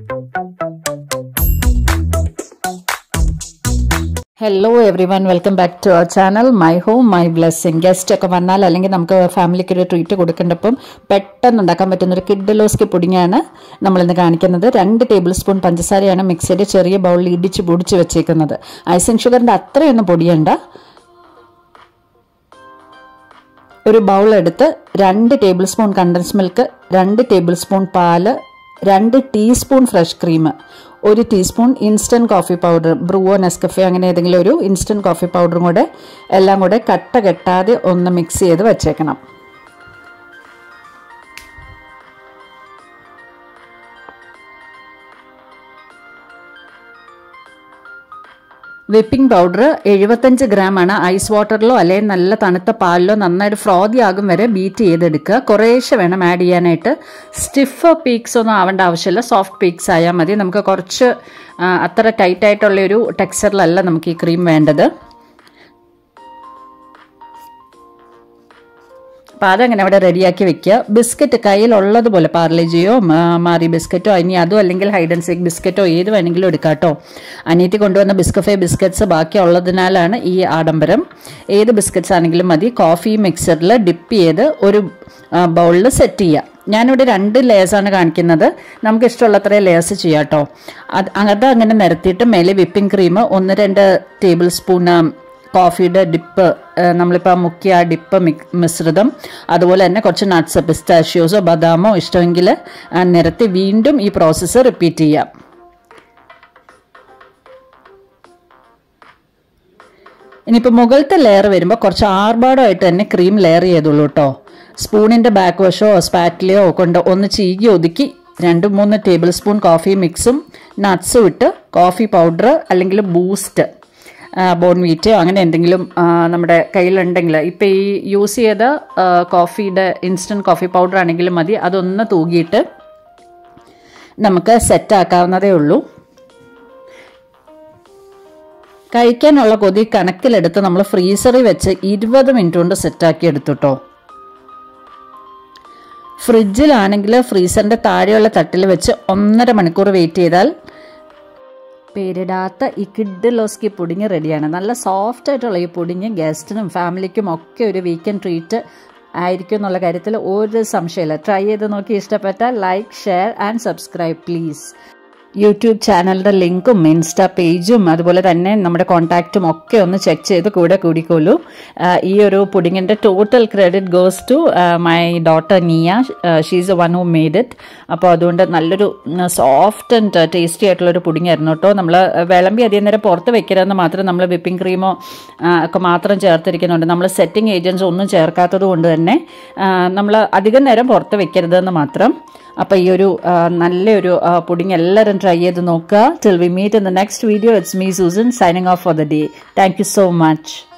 hello everyone welcome back to our channel my home my blessing guest ഒക്കെ വന്നാൽ അല്ലെങ്കിൽ നമുക്ക് ഫാമിലിക്ക് ഒരു ട്രീറ്റ് കൊടുക്കേണ്ടപ്പം പെട്ടെന്ന് ഉണ്ടാക്കാൻ പറ്റുന്ന ഒരു കിഡ്ഡലോസ്കി പുഡിങ്ങാണ് നമ്മളിന്ന് കാണിക്കുന്നത് രണ്ട് ടേബിൾ സ്പൂൺ പഞ്ചസാരയാണ് മിക്സിയുടെ ചെറിയ ബൗളിൽ ഇടിച്ച് പൊടിച്ച് വെച്ചേക്കുന്നത് ഐസിങ് ഷുഗറിൻ്റെ അത്രയൊന്നും പൊടിയണ്ട ഒരു ബൗൾ എടുത്ത് രണ്ട് ടേബിൾ സ്പൂൺ കണ്ടൻസ് മിൽക്ക് രണ്ട് ടേബിൾ സ്പൂൺ പാല് രണ്ട് ടീസ്പൂൺ ഫ്രഷ് ക്രീം ഒരു ടീസ്പൂൺ ഇൻസ്റ്റൻറ്റ് കോഫി പൗഡർ ബ്രൂവോ നെസ്കഫെ അങ്ങനെ ഏതെങ്കിലും ഒരു ഇൻസ്റ്റൻറ്റ് കോഫി പൗഡറും കൂടെ എല്ലാം കൂടെ കട്ട കെട്ടാതെ ഒന്ന് മിക്സ് ചെയ്ത് വച്ചേക്കണം വിപ്പിംഗ് പൗഡർ എഴുപത്തഞ്ച് ഗ്രാം ആണ് ഐസ് വാട്ടറിലോ അല്ലെങ്കിൽ നല്ല തണുത്ത പാലിലോ നന്നായിട്ട് ഫ്രോതി ആകും വരെ ബീറ്റ് ചെയ്തെടുക്കുക കുറേശ്ശെ വേണം ആഡ് ചെയ്യാനായിട്ട് സ്റ്റിഫ് പീക്സ് ഒന്നും ആവേണ്ട ആവശ്യമില്ല സോഫ്റ്റ് പീക്സ് ആയാൽ മതി നമുക്ക് കുറച്ച് അത്ര ടൈറ്റ് ആയിട്ടുള്ള ഒരു ടെക്സ്ചറിലല്ല നമുക്ക് ഈ ക്രീം വേണ്ടത് അപ്പോൾ അതങ്ങനെ അവിടെ റെഡിയാക്കി വെക്കുക ബിസ്ക്കറ്റ് കയ്യിലുള്ളതുപോലെ പാർലേജിയോ മാറി ബിസ്ക്കറ്റോ ഇനി അതും അല്ലെങ്കിൽ ഹൈഡ് ആൻഡ് സീക്ക് ബിസ്ക്കറ്റോ ഏത് വേണമെങ്കിലും എടുക്കാം കേട്ടോ അനിയത്തി കൊണ്ടുവന്ന ബിസ്കഫേ ബിസ്ക്കറ്റ്സ് ബാക്കിയുള്ളതിനാലാണ് ഈ ആഡംബരം ഏത് ബിസ്ക്കറ്റ്സ് ആണെങ്കിലും മതി കോഫി മിക്സറിൽ ഡിപ്പ് ചെയ്ത് ഒരു ബൗളിൽ സെറ്റ് ചെയ്യുക ഞാനിവിടെ രണ്ട് ലെയേഴ്സാണ് കാണിക്കുന്നത് നമുക്ക് ഇഷ്ടമുള്ളത്ര ലെയേഴ്സ് ചെയ്യാം കേട്ടോ അത് അത് അങ്ങനെ നിരത്തിയിട്ട് മേലെ വിപ്പിംഗ് ക്രീം ഒന്ന് രണ്ട് ടേബിൾ സ്പൂൺ കോഫിയുടെ ഡിപ്പ് നമ്മളിപ്പോൾ മുക്കിയ ആ ഡിപ്പ് മിശ്രിതം അതുപോലെ തന്നെ കുറച്ച് നട്ട്സ് പിസ്റ്റാഷ്യോസോ ബദാമോ ഇഷ്ടമെങ്കിൽ നിരത്തി വീണ്ടും ഈ പ്രോസസ്സ് റിപ്പീറ്റ് ചെയ്യാം ഇനിയിപ്പോൾ മുകളിലത്തെ ലെയർ വരുമ്പോൾ കുറച്ച് ആർഭാടമായിട്ട് തന്നെ ക്രീം ലെയർ ചെയ്തോളൂ കേട്ടോ സ്പൂണിൻ്റെ ബാക്ക് വശോ സ്പാറ്റിലെയോ കൊണ്ട് ഒന്ന് ചീകി ഒതുക്കി രണ്ട് മൂന്ന് ടേബിൾ സ്പൂൺ കോഫി മിക്സും നട്ട്സും ഇട്ട് കോഫി പൗഡർ അല്ലെങ്കിൽ ബൂസ്റ്റ് ബോൺവീറ്റോ അങ്ങനെ എന്തെങ്കിലും നമ്മുടെ കയ്യിലുണ്ടെങ്കിൽ ഇപ്പോൾ ഈ യൂസ് ചെയ്ത കോഫിയുടെ ഇൻസ്റ്റൻറ്റ് കോഫി പൗഡർ ആണെങ്കിലും മതി അതൊന്ന് തൂകിയിട്ട് നമുക്ക് സെറ്റ് ആക്കാവുന്നതേ ഉള്ളൂ കഴിക്കാനുള്ള കൊതി കണക്കിലെടുത്ത് നമ്മൾ ഫ്രീസറിൽ വെച്ച് ഇരുപത് മിനിറ്റ് കൊണ്ട് സെറ്റാക്കി എടുത്തുട്ടോ ഫ്രിഡ്ജിലാണെങ്കിൽ ഫ്രീസറിൻ്റെ താഴെയുള്ള തട്ടിൽ വെച്ച് ഒന്നര മണിക്കൂർ വെയിറ്റ് ചെയ്താൽ പേരിടാത്ത ഈ കിഡ് ലോസ്കി പുഡിങ് റെഡിയാണ് നല്ല സോഫ്റ്റ് ആയിട്ടുള്ള ഈ പുഡിങ് ഗസ്റ്റിനും ഫാമിലിക്കും ഒക്കെ ഒരു വീക്കെൻഡ് ട്രീറ്റ് ആയിരിക്കും എന്നുള്ള കാര്യത്തിൽ ഒരു സംശയമില്ല ട്രൈ ചെയ്ത് നോക്കി ഇഷ്ടപ്പെട്ടാൽ like share and subscribe please YouTube ചാനലിൻ്റെ ലിങ്കും ഇൻസ്റ്റാ പേജും അതുപോലെ തന്നെ നമ്മുടെ കോൺടാക്റ്റും ഒക്കെ ഒന്ന് ചെക്ക് ചെയ്ത് കൂടെ കൂടിക്കോളൂ ഈ ഒരു പുഡിങ്ങിൻ്റെ total credit goes to my daughter Niya she's a one who made it അപ്പോൾ അതുകൊണ്ട് നല്ലൊരു സോഫ്റ്റ് ആൻഡ് ടേസ്റ്റി ആയിട്ടുള്ളൊരു പുഡിംഗ് ആയിരുന്നു കേട്ടോ നമ്മൾ വിളമ്പി അധികം നേരം പുറത്ത് വെക്കരുതെന്ന് മാത്രം നമ്മൾ വിപ്പിംഗ് ക്രീമോ ഒക്കെ മാത്രം ചേർത്തിരിക്കുന്നുണ്ട് നമ്മൾ സെറ്റിംഗ് ഏജൻസ് ഒന്നും ചേർക്കാത്തത് കൊണ്ട് തന്നെ നമ്മൾ അധികം നേരം പുറത്ത് വെക്കരുതെന്ന് മാത്രം അപ്പോൾ ഈ ഒരു നല്ലൊരു പുഡിംഗ് എല്ലാവരും ട്രൈ ചെയ്ത് നോക്കുക till we meet in the next video it's me Susan signing off for the day thank you so much